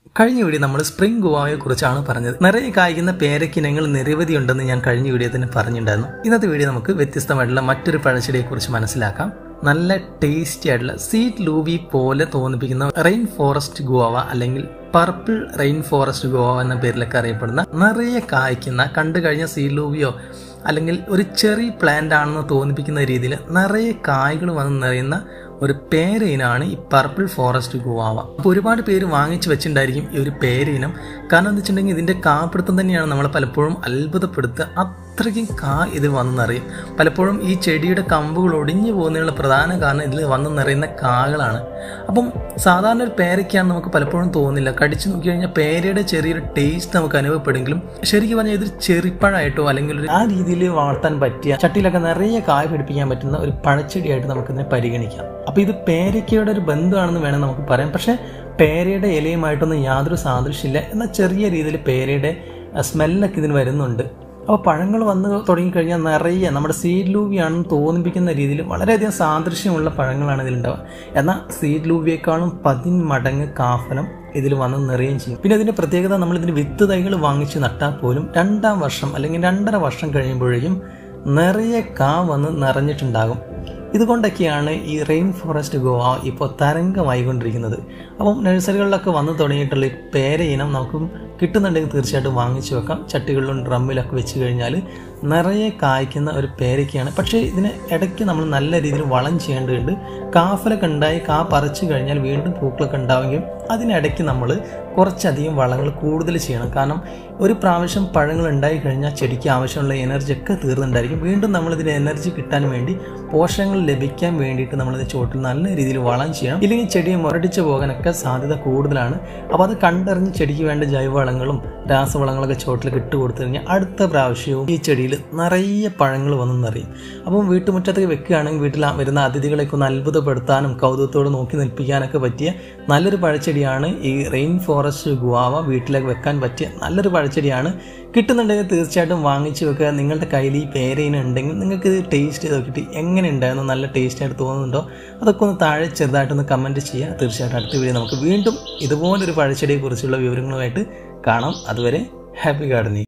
കഴിഞ്ഞ വീഡിയോ നമ്മൾ സ്പ്രിംഗ് ഗുവാവയെ കുറിച്ചാണ് പറഞ്ഞത് നിറയെ കായ്ക്കുന്ന പേരക്കിനങ്ങൾ നിരവധി ഉണ്ടെന്ന് ഞാൻ കഴിഞ്ഞ വീഡിയോ തന്നെ പറഞ്ഞിട്ടുണ്ടായിരുന്നു ഇന്നത്തെ വീഡിയോ നമുക്ക് വ്യത്യസ്തമായിട്ടുള്ള മറ്റൊരു പഴച്ചെടിയെ കുറിച്ച് മനസ്സിലാക്കാം നല്ല ടേസ്റ്റി ആയിട്ടുള്ള സീറ്റ് ലൂബി പോലെ തോന്നിപ്പിക്കുന്ന റെയിൻ ഫോറസ്റ്റ് ഗുവാവ അല്ലെങ്കിൽ പർപ്പിൾ റെയിൻ ഫോറസ്റ്റ് ഗുവാവ എന്ന പേരിലൊക്കെ അറിയപ്പെടുന്ന നിറയെ കായ്ക്കുന്ന കണ്ടു കഴിഞ്ഞ സീറ്റ് ലൂബിയോ അല്ലെങ്കിൽ ഒരു ചെറി പ്ലാന്റ് ആണെന്ന് തോന്നിപ്പിക്കുന്ന രീതിയിൽ നിറയെ കായ്കൾ വന്ന് നിറയുന്ന ഒരു പേരയിനാണ് ഈ പർപ്പിൾ ഫോറസ്റ്റ് ഗുവാവ അപ്പോൾ ഒരുപാട് പേര് വാങ്ങിച്ചു വെച്ചിട്ടുണ്ടായിരിക്കും ഈ ഒരു പേരയിനം കാരണം എന്താ വെച്ചിട്ടുണ്ടെങ്കിൽ ഇതിൻ്റെ കാപ്പിടുത്തം തന്നെയാണ് നമ്മളെ പലപ്പോഴും അത്ഭുതപ്പെടുത്തുക അത്രയ്ക്കും കാ ഇതിൽ വന്ന് നിറയും പലപ്പോഴും ഈ ചെടിയുടെ കമ്പുകൾ ഒടിഞ്ഞു പോകുന്നതിനുള്ള പ്രധാന കാരണം ഇതിൽ വന്ന് നിറയുന്ന കാകളാണ് അപ്പം സാധാരണ ഒരു പേരയ്ക്കാണ് നമുക്ക് പലപ്പോഴും തോന്നില്ല കടിച്ചു നോക്കി കഴിഞ്ഞാൽ പേരയുടെ ചെറിയൊരു ടേസ്റ്റ് നമുക്ക് അനുഭവപ്പെടുമെങ്കിലും ശരിക്കും പറഞ്ഞാൽ ഇതൊരു ചെറിപ്പഴമായിട്ടോ അല്ലെങ്കിൽ ഒരു ആ രീതിയിൽ വളർത്താൻ പറ്റിയ ചട്ടിയിലൊക്കെ നിറയെ കായ പിടിപ്പിക്കാൻ പറ്റുന്ന ഒരു പഴച്ചെടിയായിട്ട് നമുക്കിതിനെ പരിഗണിക്കാം അപ്പോൾ ഇത് പേരയ്ക്കയുടെ ഒരു ബന്ധമാണെന്ന് വേണം നമുക്ക് പറയാം പക്ഷേ പേരയുടെ ഇലയുമായിട്ടൊന്നും യാതൊരു സാദൃശ്യമില്ല എന്നാൽ ചെറിയ രീതിയിൽ പേരയുടെ സ്മെല്ലൊക്കെ ഇതിന് വരുന്നുണ്ട് അപ്പോൾ പഴങ്ങൾ വന്ന് തുടങ്ങിക്കഴിഞ്ഞാൽ നിറയെ നമ്മുടെ സീഡ് ലൂവിയാണെന്ന് തോന്നിപ്പിക്കുന്ന രീതിയിൽ വളരെയധികം സാദൃശ്യമുള്ള പഴങ്ങളാണ് ഇതിലുണ്ടാവുക എന്നാൽ സീഡ് ലൂവിയേക്കാളും പതിന്മടങ്ങ് കാഫലം ഇതിൽ വന്ന് നിറയുകയും ചെയ്യും പിന്നെ ഇതിൻ്റെ പ്രത്യേകത നമ്മൾ ഇതിന് വിത്ത് തൈകൾ വാങ്ങിച്ച് നട്ടാൽ പോലും രണ്ടാം വർഷം അല്ലെങ്കിൽ രണ്ടര വർഷം കഴിയുമ്പോഴേക്കും നിറയെ കാ വന്ന് നിറഞ്ഞിട്ടുണ്ടാകും ഇതുകൊണ്ടൊക്കെയാണ് ഈ റെയിൻ ഫോറസ്റ്റ് ഗോവ ഇപ്പോൾ തരംഗമായിക്കൊണ്ടിരിക്കുന്നത് അപ്പം നഴ്സറികളിലൊക്കെ വന്നു തുടങ്ങിയിട്ടുള്ള ഈ പേര ഇനം നമുക്ക് കിട്ടുന്നുണ്ടെങ്കിൽ തീർച്ചയായിട്ടും വാങ്ങിച്ചു വെക്കാം ചട്ടികളിലും ഡ്രമ്മിലൊക്കെ വെച്ച് കഴിഞ്ഞാൽ നിറയെ കായ്ക്കുന്ന ഒരു പേരയ്ക്കാണ് പക്ഷേ ഇതിന് ഇടയ്ക്ക് നമ്മൾ നല്ല രീതിയിൽ വളം ചെയ്യേണ്ടതുണ്ട് കാഫലൊക്കെ ഉണ്ടായി കാ പറിച്ചു കഴിഞ്ഞാൽ വീണ്ടും പൂക്കളൊക്കെ ഉണ്ടാവുമെങ്കിലും അതിനിടയ്ക്ക് നമ്മൾ കുറച്ചധികം വളങ്ങൾ കൂടുതൽ ചെയ്യണം കാരണം ഒരു പ്രാവശ്യം പഴങ്ങൾ ഉണ്ടായി കഴിഞ്ഞാൽ ചെടിക്ക് ആവശ്യമുള്ള എനർജി ഒക്കെ തീർന്നുണ്ടായിരിക്കും വീണ്ടും നമ്മളിതിന് എനർജി കിട്ടാൻ വേണ്ടി പോഷകങ്ങൾ ലഭിക്കാൻ വേണ്ടിയിട്ട് നമ്മളിത് ചോട്ടിൽ നല്ല രീതിയിൽ വളം ചെയ്യണം ഇല്ലെങ്കിൽ ചെടിയെ മുരടിച്ചു പോകാനൊക്കെ സാധ്യത കൂടുതലാണ് അപ്പോൾ അത് കണ്ടറിഞ്ഞ് ചെടിക്ക് വേണ്ട ജൈവവളങ്ങളും രാസവളങ്ങളൊക്കെ ചോട്ടിൽ ഇട്ട് കൊടുത്തു കഴിഞ്ഞാൽ അടുത്ത പ്രാവശ്യവും ഈ ചെടിയിൽ നിറയെ പഴങ്ങൾ വന്ന് നിറയും അപ്പം വീട്ടുമുറ്റത്തേക്ക് വെക്കുകയാണെങ്കിൽ വീട്ടിൽ വരുന്ന അതിഥികളെയൊക്കെ ഒന്ന് അത്ഭുതപ്പെടുത്താനും കൗതുകത്തോട് നോക്കി നിൽപ്പിക്കാനൊക്കെ പറ്റിയ നല്ലൊരു പഴച്ചെടിയാണ് ഈ റെയിൻ ഫോറസ്റ്റ് ഗുവാവ വീട്ടിലേക്ക് വെക്കാൻ പറ്റിയ നല്ലൊരു പഴച്ചെടിയാണ് കിട്ടുന്നുണ്ടെങ്കിൽ തീർച്ചയായിട്ടും വാങ്ങിച്ച് വെക്കുക നിങ്ങളുടെ കയ്യിൽ ഈ പേരയിന ഉണ്ടെങ്കിൽ നിങ്ങൾക്ക് ഇത് ടേസ്റ്റ് ചെയ്ത് നോക്കിയിട്ട് എങ്ങനെ ഉണ്ടായിരുന്നു നല്ല ടേസ്റ്റ് ആയിട്ട് തോന്നുന്നുണ്ടോ അതൊക്കെ ഒന്ന് താഴെ ചെറുതായിട്ടൊന്ന് കമൻറ്റ് ചെയ്യുക തീർച്ചയായിട്ടും അടുത്ത വീഡിയോ നമുക്ക് വീണ്ടും ഇതുപോലൊരു പഴച്ചെടിയെക്കുറിച്ചുള്ള വിവരങ്ങളുമായിട്ട് കാണാം അതുവരെ ഹാപ്പി ഗാർഡനിങ്